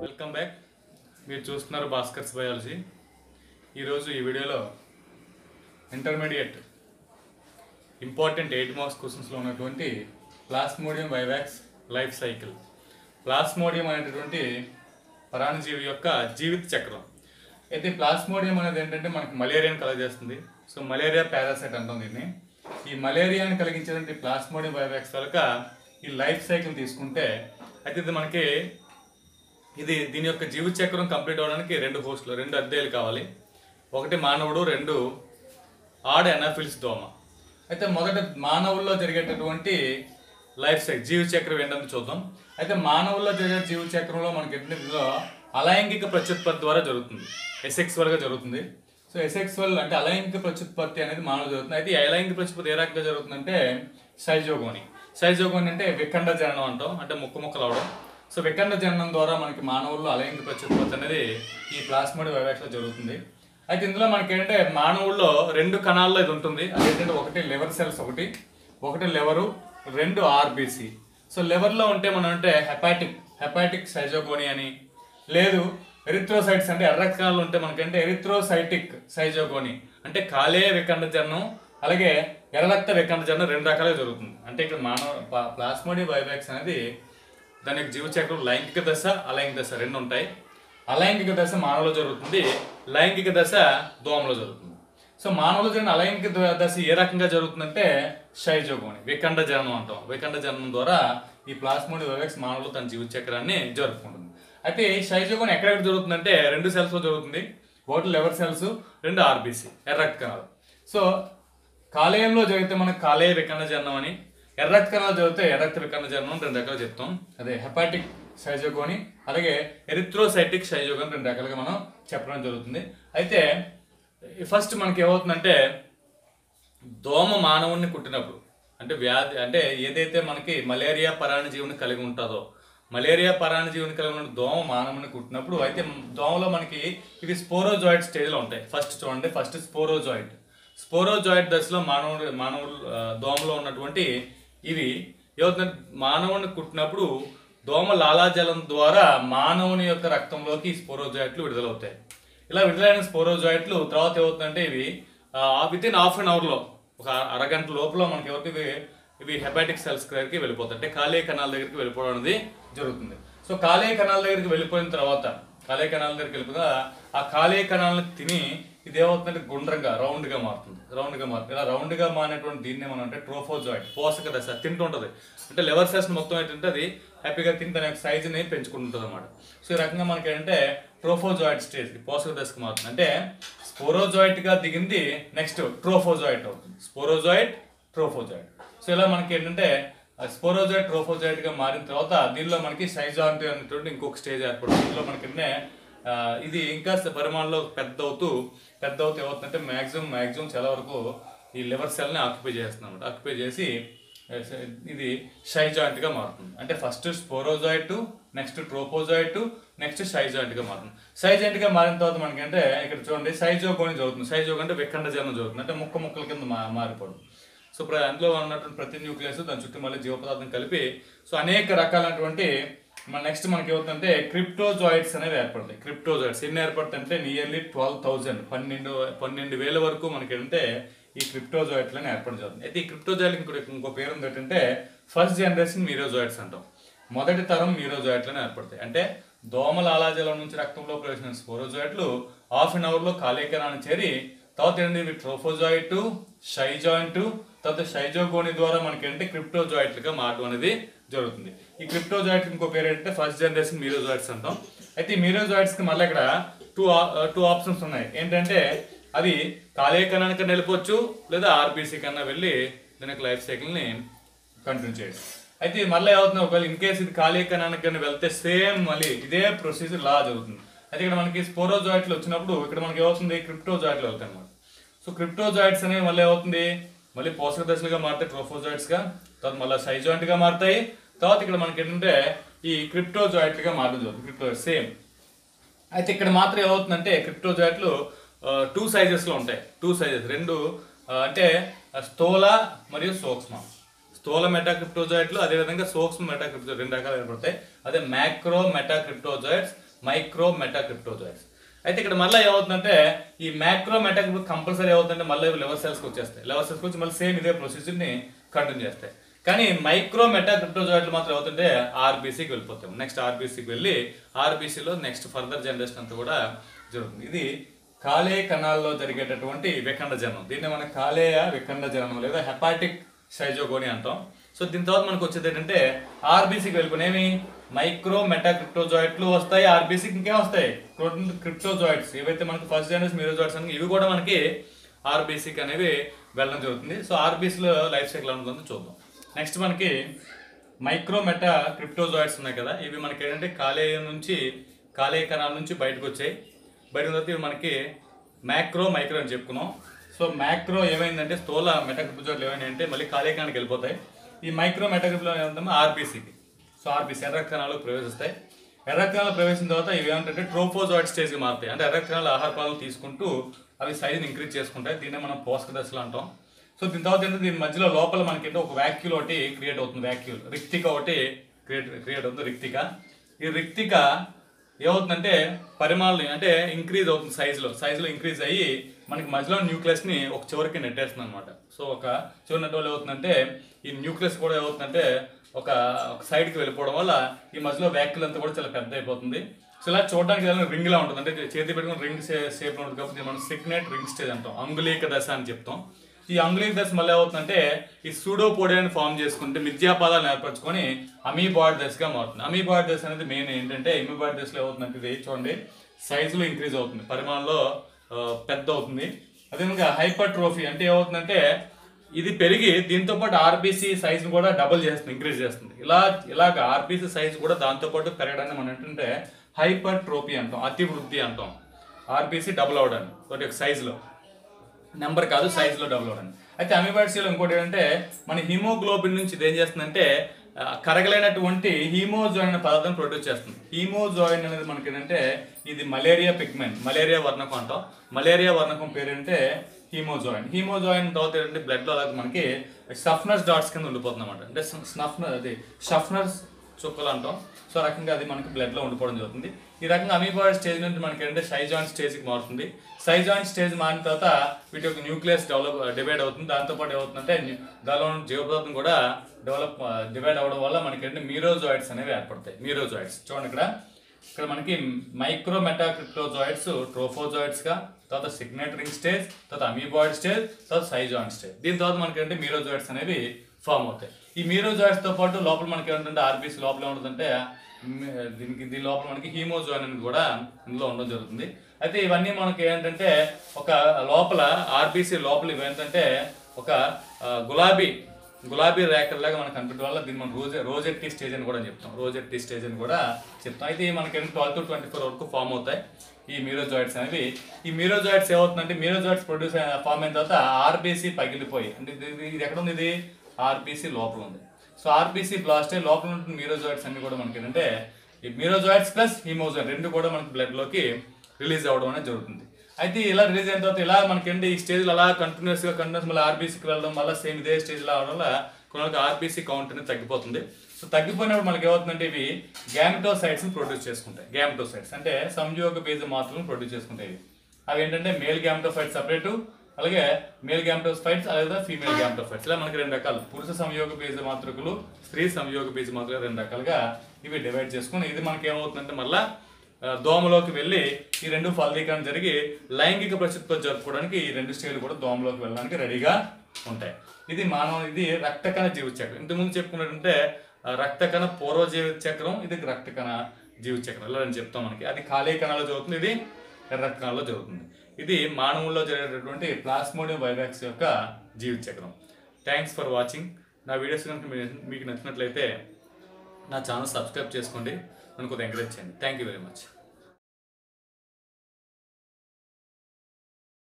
welcome back మీరు చూస్తున్నారు Bhaskar's biology ఈరోజు ఈ వీడియోలో ఇంటర్మీడియట్ ఇంపార్టెంట్ ఎయిట్ మార్క్స్ క్వశ్చన్స్లో ఉన్నటువంటి plasmodium vivax life cycle plasmodium అనేటటువంటి పరాణజీవి యొక్క జీవిత చక్రం అయితే ప్లాస్మోడియం అనేది ఏంటంటే మనకి మలేరియాని కలగజేస్తుంది సో మలేరియా పారాసైట్ అంటాం దీన్ని ఈ మలేరియాని కలిగించేటువంటి ప్లాస్మోడియం వైవాక్స్ కనుక ఈ లైఫ్ సైకిల్ తీసుకుంటే అయితే ఇది మనకి ఇది దీని యొక్క జీవిత చక్రం కంప్లీట్ అవ్వడానికి రెండు హోస్టులు రెండు అద్దెలు కావాలి ఒకటి మానవుడు రెండు ఆడ ఎనాఫిల్స్ దోమ అయితే మొదట మానవుల్లో జరిగేటటువంటి లైఫ్ సైకిల్ జీవ చక్రం ఏంటంటే చూద్దాం అయితే మానవుల్లో జరిగే జీవ చక్రంలో మనకి ఇందులో అలైంగిక ప్రత్యుత్పత్తి ద్వారా జరుగుతుంది ఎసెక్సువల్గా జరుగుతుంది సో ఎసెక్సువల్ అంటే అలైంగిక ప్రత్యుత్పత్తి అనేది మానవులు జరుగుతుంది అయితే ఈ అలైంగిక ప్రత్యుత్పత్తి ఏ రకంగా జరుగుతుందంటే సైజోగోని సైజోగోని అంటే విఖండ జననం అంటాం అంటే ముక్క ముక్కలు అవడం సో విఖండ జననం ద్వారా మనకి మానవుల్లో అలైంగిక ప్రత్యుత్పత్తి అనేది ఈ ప్లాస్మోడి వైవాక్స్లో జరుగుతుంది అయితే ఇందులో మనకి ఏంటంటే మానవుల్లో రెండు కణాల్లో ఇది ఉంటుంది అదేంటంటే ఒకటి లివర్ సెల్స్ ఒకటి ఒకటి లివరు రెండు ఆర్బీసీ సో లివర్లో ఉంటే మనం అంటే హెపాటిక్ హెపాటిక్ సైజోగోని అని లేదు ఎరిథ్రోసైట్స్ అంటే ఎర్ర కణాలు ఉంటే మనకంటే ఎరిథ్రోసైటిక్ సైజోగోని అంటే కాలేయ విఖండ జననం అలాగే ఎర్రరక్త విఖండ జననం రెండు రకాలుగా జరుగుతుంది అంటే ఇక్కడ మానవ ప- ప్లాస్మోడి వైవాక్స్ అనేది దాని యొక్క జీవచక్రం లైంగిక దశ అలైంగిక దశ రెండు ఉంటాయి అలైంగిక దశ మానవులో జరుగుతుంది లైంగిక దశ దోమలో జరుగుతుంది సో మానవులో జరిగిన అలైంగిక ద- దశ ఏ రకంగా జరుగుతుందంటే షైజోగోని విఖండ జననం అంటాం విఖండ జననం ద్వారా ఈ ప్లాస్మోడి వైవాక్స్ మానవులు తన జీవిత చక్రాన్ని జరుపుకుంటుంది అయితే ఈ షైజోగోని ఎక్కడెక్కడ జరుగుతుందంటే రెండు సెల్స్లో జరుగుతుంది ఒకటి లివర్ సెల్స్ రెండు ఆర్బీసీ ఎర్రక్త కణాలు సో కాలేయంలో జరిగితే మనకు కాలేయ వికర్ణ జననం అని ఎర్రక్త కణాలు జరిగితే ఎర్రక్త వికర్ణ జననం అని రెండు రకాలు చెప్తాం అదే హెపాటిక్ సైజోగోని అలాగే ఎరిథ్రోసైటిక్ సైజోగోని రెండు రకాలుగా మనం చెప్పడం జరుగుతుంది అయితే ఫస్ట్ మనకి ఏమవుతుందంటే దోమ మానవుణ్ణి కుట్టినప్పుడు అంటే వ్యాధి అంటే ఏదైతే మనకి మలేరియా పరాణజీవిని కలిగి ఉంటుందో మలేరియా పరాణజీవిని కలిగి ఉన్న దోమ మానవుని కుట్టినప్పుడు అయితే దోమలో మనకి ఇవి స్పోరోజాయిడ్ స్టేజ్లో ఉంటాయి ఫస్ట్ చూడండి ఫస్ట్ స్పోరోజాయిడ్ స్పోరోజాయిడ్ దశలో మానవుడు మానవుడు ఆ, దోమలో ఉన్నటువంటి ఇవి ఏమవుతుందంటే మానవుని కుట్టినప్పుడు దోమ లాలాజలం ద్వారా మానవుని యొక్క రక్తంలోకి ఈ స్పోరోజాయిట్లు విడుదలవుతాయి ఇలా విడుదలైన స్పోరోజాయిట్లు తర్వాత ఏమవుతుందంటే ఇవి విత్ ఇన్ హాఫ్ అన్ అవర్లో ఒక అరగంట లోపల మనకి ఎవరికి ఇవి ఇవి హెపాటిక్ సెల్స్ దగ్గరికి వెళ్ళిపోతాయి అంటే కాలేయ కణాల దగ్గరికి వెళ్ళిపోవడం అనేది జరుగుతుంది సో కాలేయ కణాల దగ్గరికి వెళ్ళిపోయిన తర్వాత కాలేయ కణాల దగ్గరికి వెళ్ళిపోయిన ఆ కాలేయ కణాలను తిని ఇది ఏమవుతుందంటే గుండ్రంగా రౌండ్గా మారుతుంది రౌండ్గా మారుతుంది ఇలా రౌండ్గా మారినటువంటి దీన్ని మనం అంటే ట్రోఫోజాయిడ్ పోషక దశ తింటుంటుంది అంటే లెవర్ సెల్స్ మొత్తం ఏంటంటే అది హ్యాపీగా తిని తన యొక్క సైజుని పెంచుకుంటుంది అనమాట సో ఈ రకంగా మనకి ఏంటంటే ట్రోఫోజాయిడ్ స్టేజ్కి పోషక దశకు మారుతుంది అంటే స్పోరోజాయిడ్గా దిగింది నెక్స్ట్ ట్రోఫోజాయిడ్ అవుతుంది స్పోరోజాయిడ్ ట్రోఫోజాయిడ్ సో ఇలా మనకి ఏంటంటే స్పోరోజాయిడ్ ట్రోఫోజాయిడ్ గా మారిన తర్వాత దీనిలో మనకి సైజాంటి అనేటువంటి ఇంకొక స్టేజ్ ఏర్పడుతుంది దీనిలో మనకి ఏంటంటే, ఆ, ఇది ఇంకా పరిమాణంలో పెద్ద అవుతూ పెద్ద అవుతూ ఏమవుతుందంటే మ్యాక్సిమం మ్యాక్సిమం చాలా వరకు ఈ లివర్ సెల్ని ఆక్యుపై చేస్తుంది అనమాట ఆక్యుపై చేసి ఆ, స- ఇది షైజాయింట్ గా మారుతుంది అంటే first sporozoite next trophozoite next schizont గా మారుతుంది సైజాయింట్ గా మారిన తర్వాత మనకి అంటే ఇక్కడ చూడండి సైజోగోని జరుగుతుంది సైజోగ్ అంటే విఖండ జనం జరుగుతుంది అంటే ముక్క ముక్కల కింద మా మారిపోవడం సో ప్ర- అందులో ఉన్నటువంటి ప్రతి న్యూక్లియస్ దాని చుట్టూ మళ్ళీ జీవపదార్థం కలిపి సో అనేక రకాలైనటువంటి మన నెక్స్ట్ మనకి ఏమవుతుందంటే క్రిప్టోజాయిడ్స్ అనేవి ఏర్పడతాయి క్రిప్టోజాయిడ్స్ ఎన్ని ఏర్పడతాయి అంటే నియర్లీ ట్వెల్వ్ థౌజండ్ పన్నెండు పన్నెండు వేల వరకు మనకి ఏంటంటే ఈ క్రిప్టోజాయిడ్లను ఏర్పడడం జరుగుతుంది అయితే ఈ క్రిప్టోజాయిడ్ ఇంకో ఇంకో పేరు ఉంది ఏంటంటే ఫస్ట్ జనరేషన్ మీరోజాయిడ్స్ అంటాం మొదటి తరం మీరోజాయిడ్లను ఏర్పడతాయి అంటే దోమ లాలాజలం నుంచి రక్తంలో ప్రవేశించిన స్పోరోజాయిడ్లు హాఫ్ అన్ అవర్లో కాలేకరాన్ని చేరి తర్వాత ఏంటి ఇవి ట్రోఫోజాయిట్ షైజాయింట్ తర్వాత షైజోగోని ద్వారా మనకి ఏంటంటే క్రిప్టోజాయిట్లుగా మారడం అనేది జరుగుతుంది ఈ క్రిప్టోజాయిట్ ఇంకో పేరు ఏంటంటే ఫస్ట్ జనరేషన్ మీరోజాయిడ్స్ అంటాం అయితే ఈ మీరోజాయిడ్స్కి మళ్ళీ ఇక్కడ టూ టూ ఆప్షన్స్ ఉన్నాయి ఏంటంటే అవి కాలేయ కణానికన్నా వెళ్ళిపోవచ్చు లేదా ఆర్బీసీ కన్నా వెళ్ళి దాని యొక్క లైఫ్ సైకిల్ని కంటిన్యూ చేయండి అయితే ఇది మళ్ళీ ఏమవుతుంది ఒకవేళ ఇన్ కేసు ఇది ఖాళీ కణానికి కానీ వెళ్తే సేమ్ మళ్ళీ ఇదే ప్రొసీజర్ లా జరుగుతుంది అయితే ఇక్కడ మనకి స్పోరోజాయిట్లు వచ్చినప్పుడు ఇక్కడ మనకి ఏమవుతుంది క్రిప్టోజాయిట్లు వెళ్తాయి అన్నమాట సో క్రిప్టోజాయిడ్స్ అనేవి మళ్ళీ ఏమవుతుంది మళ్ళీ పోషక దశలుగా మారుతాయి ట్రోఫోజాయిడ్స్ గా తర్వాత మళ్ళీ సైజాయింట్ గా మారుతాయి తర్వాత ఇక్కడ మనకి ఏంటంటే ఈ క్రిప్టోజాయిట్లుగా మారడం జరుగుతుంది క్రిప్టో సేమ్ అయితే ఇక్కడ మాత్రం ఏమవుతుందంటే క్రిప్టోజాయిట్లు టూ సైజెస్లో ఉంటాయి టూ సైజెస్ రెండు ఆ, అంటే ఆ, స్థూల మరియు సూక్ష్మ స్థూల మెటాక్రిప్టోజాయిట్లు అదేవిధంగా సూక్ష్మ మెటాక్రిప్టో రెండు రకాలు ఏర్పడతాయి అదే macro metacryptozoites micro metacryptozoites అయితే ఇక్కడ మళ్ళీ ఏమవుతుందంటే ఈ మ్యాక్రో మెటా కంపల్సరీ ఏమవుతుందంటే మళ్ళీ లివర్ సెల్స్కి వచ్చేస్తాయి లివర్ సెల్స్కి వచ్చి మళ్ళీ సేమ్ ఇదే ప్రొసీజర్ని కంటిన్యూ చేస్తాయి కానీ మైక్రో మెటా క్రిప్టోజాయిడ్లు మాత్రం అవుతుంటే ఆర్బీసీకి వెళ్ళిపోతాం నెక్స్ట్ ఆర్బీసీకి వెళ్ళి ఆర్బీసీలో నెక్స్ట్ ఫర్దర్ జనరేషన్ అంతా కూడా జరుగుతుంది ఇది కాలేయ కణాల్లో జరిగేటటువంటి విఖండ జననం దీన్ని మనం కాలేయ విఖండ జననం లేదా హెపాటిక్ సైజోగోని అంటాం సో దీని తర్వాత మనకు వచ్చేది ఏంటంటే ఆర్బీసీకి వెళ్ళిపోయినేమి మైక్రో మెటా క్రిప్టోజాయిడ్లు వస్తాయి ఆర్బీసీకి ఇంకేం వస్తాయి క్రిప్టోజాయిడ్స్ ఏవైతే మనకి ఫస్ట్ జనరేషన్ మీరోజాయిడ్స్ అని ఇవి కూడా మనకి ఆర్బీసీకి అనేవి వెళ్ళడం జరుగుతుంది సో ఆర్బీసీలో లైఫ్ సైకిల్ ఉంటుందో చూద్దాం నెక్స్ట్ మనకి మైక్రో మెటా క్రిప్టోజాయిడ్స్ ఉన్నాయి కదా ఇవి మనకి ఏంటంటే కాలేయం నుంచి కాలేయ కణాల నుంచి బయటకు వచ్చాయి బయటకు తర్వాత ఇవి మనకి మ్యాక్రో మైక్రో అని చెప్పుకున్నాం సో మ్యాక్రో ఏమైందంటే స్థూల మెటాక్రిప్టోజాయిడ్లు ఏమైందంటే మళ్ళీ కాలేయ కణానికి వెళ్ళిపోతాయి ఈ మైక్రో మెటాక్రిప్టో ఏమంటామో ఆర్బీసీకి సో ఆర్బీసీ ఎర్ర కణాలు ప్రవేశిస్తాయి ఎర్ర కణాలు ప్రవేశించిన తర్వాత ఇవి ఏమంటే ట్రోఫోజాయిడ్ స్టేజ్కి మారుతాయి అంటే ఎర్ర కణాలు ఆహార పాలను తీసుకుంటూ అవి సైజుని ఇంక్రీజ్ చేసుకుంటాయి దీన్నే మనం పోషక దశలు అంటాం సో దీని తర్వాత ఏంటంటే దీని మధ్యలో లోపల మనకి ఏంటో ఒక వ్యాక్యూల్ ఒకటి క్రియేట్ అవుతుంది వ్యాక్యూల్ రిక్తిక ఒకటి క్రియేట్ క్రియేట్ అవుతుంది రిక్తిక ఈ రిక్తిక ఏమవుతుందంటే పరిమాణం అంటే ఇంక్రీజ్ అవుతుంది సైజులో సైజులో ఇంక్రీజ్ అయ్యి మనకి మధ్యలో న్యూక్లియస్ని ఒక చివరికి నెట్టేస్తుంది అనమాట సో ఒక చివరి నెట్ వల్ల ఏమవుతుందంటే ఈ న్యూక్లియస్ కూడా ఏమవుతుందంటే ఒక ఒక సైడ్కి వెళ్ళిపోవడం వల్ల ఈ మధ్యలో వ్యాక్యూల్ అంతా కూడా చాలా పెద్ద అయిపోతుంది సో ఇలా చూడడానికి ఏదైనా రింగ్ లా ఉంటుంది అంటే చేతి పెట్టుకుని రింగ్ షేప్ ఉంటుంది కాబట్టి దీన్ని మనం సిగ్నెట్ రింగ్ స్టేజ్ అంటాం అంగుళీక దశ అని చెప్తాం ఈ అంగుళీక దశ మళ్ళీ ఏమవుతుందంటే ఈ సూడోపోడియాని ఫామ్ చేసుకుంటే మిథ్యాపాదాలను ఏర్పరచుకొని అమీబాయిడ్ దశగా మారుతుంది అమీబాయిడ్ దశ అనేది మెయిన్ ఏంటంటే అమీబాయిడ్ దశలో ఏమవుతుందంటే ఇది చూడండి సైజులో ఇంక్రీజ్ అవుతుంది పరిమాణంలో ఆ, పెద్ద అవుతుంది అదేవిధంగా హైపర్ ట్రోఫీ అంటే ఏమవుతుందంటే ఇది పెరిగి దీంతో పాటు ఆర్బీసీ సైజుని కూడా డబుల్ చేస్తుంది ఇంక్రీజ్ చేస్తుంది ఇలా ఇలాగ ఆర్బీసీ సైజు కూడా దాంతో పాటు పెరగడాన్ని మనం ఏంటంటే హైపర్ ట్రోపీ అంటాం అతివృద్ధి అంటాం ఆర్బీసీ డబుల్ అవడానికి ఒకటి ఒక సైజులో నెంబర్ కాదు సైజులో డబుల్ అవడానికి అయితే అమీబాయిడ్స్లో ఇంకోటి ఏంటంటే మన హిమోగ్లోబిన్ నుంచి ఇది ఏం చేస్తుందంటే ఆ, కరగలేనటువంటి హీమోజోయిన్ అనే పదార్థం ప్రొడ్యూస్ చేస్తుంది హీమోజోయిన్ అనేది మనకి ఏంటంటే ఇది మలేరియా పిగ్మెంట్ మలేరియా వర్ణకం అంటాం మలేరియా వర్ణకం పేరు ఏంటంటే హీమోజోయిన్ హీమోజోయిన్ తర్వాత ఏంటంటే బ్లడ్లో అలాగే మనకి సఫ్నర్స్ డాట్స్ కింద ఉండిపోతుంది అనమాట అంటే స్నఫ్నర్ అది షఫ్నర్స్ చుక్కలు అంటాం సో ఆ రకంగా అది మనకి బ్లడ్లో ఉండిపోవడం జరుగుతుంది ఈ రకంగా అమీబాయిడ్ స్టేజ్ నుంచి మనకి ఏంటంటే సైజాన్ స్టేజ్కి మారుతుంది సైజాన్ స్టేజ్ మారిన తర్వాత వీటి యొక్క న్యూక్లియస్ డెవలప్ డివైడ్ అవుతుంది దాంతోపాటు ఏమవుతుందంటే న్యూ- దానిలో ఉన్న జీవపదార్థం కూడా డెవలప్ డివైడ్ అవ్వడం వల్ల మనకి ఏంటంటే మీరోజాయిడ్స్ అనేవి ఏర్పడతాయి మీరోజాయిడ్స్ చూడండి ఇక్కడ ఇక్కడ మనకి మైక్రో మెటాక్రిప్టోజాయిడ్స్ ట్రోఫోజాయిడ్స్ గా తర్వాత సిగ్నెట్ రింగ్ స్టేజ్ తర్వాత అమీబాయిడ్ స్టేజ్ తర్వాత సైజాన్ స్టేజ్ దీని తర్వాత మనకి ఏంటంటే మీరోజాయిడ్స్ అనేవి ఫామ్ అవుతాయి ఈ మీరోజాయిడ్స్ తో పాటు లోపల మనకి ఏంటంటే ఆర్బీసీ లోపల ఏముంటుందంటే మ్, దీనికి దీని లోపల మనకి హీమోజోయిన్ అనేది కూడా ఇందులో ఉండడం జరుగుతుంది అయితే ఇవన్నీ మనకి ఏంటంటే ఒక లోపల ఆర్బీసీ లోపల ఇవి ఏంటంటే ఒక ఆ, గులాబీ గులాబీ రేఖల్లాగా మనకు కనిపించడం వల్ల దీన్ని మనం రోజే రోజెట్టి స్టేజ్ అని కూడా చెప్తాం రోజెట్టి స్టేజ్ అని కూడా చెప్తాం అయితే మనకి ట్వెల్వ్ టు ట్వంటీ ఫోర్ వరకు ఫామ్ అవుతాయి ఈ మీరోజాయిడ్స్ అనేవి ఈ మీరోజాయిడ్స్ ఏమవుతుందంటే మీరోజాయిడ్స్ ప్రొడ్యూస్ ఫామ్ అయిన తర్వాత ఆర్బీసీ పగిలిపోయి అంటే ఇది ఇది- ఇది ఎక్కడ ఉంది ఇది ఆర్బీసీ లోపల ఉంది సో ఆర్బీసీ బ్లాస్ట్ అయ్యి లోపల ఉంటుంది మీరోజాయిడ్స్ అన్ని కూడా మనకి ఏంటంటే ఈ మీరోజాయిడ్స్ ప్లస్ హీమోజాయిడ్ రెండు కూడా మనకి బ్లడ్లోకి రిలీజ్ అవ్వడం అనేది జరుగుతుంది అయితే ఇలా రిలీజ్ అయిన తర్వాత ఇలా మనకేంటి ఈ స్టేజ్లో అలా కంటిన్యూస్గా కంటిన్యూస్ మళ్ళీ ఆర్బీసీకి వెళ్ళడం మళ్ళీ సేమ్ ఇదే స్టేజ్లో అవడం వల్ల కొన్ని ఆర్బీసీ కౌంట్ అనేది తగ్గిపోతుంది సో తగ్గిపోయినప్పుడు మనకి ఏమవుతుందంటే ఇవి గ్యామిటోసైడ్స్ని ప్రొడ్యూస్ చేసుకుంటాయి గ్యామిటోసైడ్స్ అంటే సంయోగ బీజ మాత్రలను ప్రొడ్యూస్ చేసుకుంటాయి ఇవి అవి ఏంటంటే మేల్ గ్యామిటోఫైట్ సపరేటు అలాగే మేల్ గ్యామిటోఫైట్స్ అలాగే ఫీమేల్ గ్యామిటోఫైట్స్ ఇలా మనకి రెండు రకాలు పురుష సంయోగ బీజ మాతృకులు స్త్రీ సంయోగ బీజ మాతృకులు రెండు రకాలుగా ఇవి డివైడ్ చేసుకుని ఇది మనకి ఏమవుతుందంటే మళ్ళా ఆ, దోమలోకి వెళ్ళి ఈ రెండు ఫలదీకరణ జరిగి లైంగిక ప్రసిద్ధితో జరుపుకోవడానికి ఈ రెండు స్టేజ్లు కూడా దోమలోకి వెళ్ళడానికి రెడీగా ఉంటాయి ఇది మానవ ఇది రక్తకణ జీవిత చక్రం ఇంతకుముందు చెప్పుకున్నట్టుంటే ఆ, రక్తకణ పూర్వ జీవిత చక్రం ఇది రక్తకణ జీవిత చక్రం ఇలా అని చెప్తాం మనకి అది ఖాళీ కణాల్లో జరుగుతుంది ఇది ఎర్ర కణాల్లో జరుగుతుంది ఇది మానవుల్లో జరిగేటటువంటి ప్లాస్మోడియం వైరాక్స్ యొక్క జీవిత చక్రం థ్యాంక్స్ ఫర్ వాచింగ్ నా వీడియోస్ కనుక మీ- మీకు నచ్చినట్లయితే నా ఛానల్ సబ్స్క్రైబ్ చేసుకోండి నన్ను కొద్దిగా ఎంకరేజ్ చేయండి థ్యాంక్ యూ వెరీ మచ్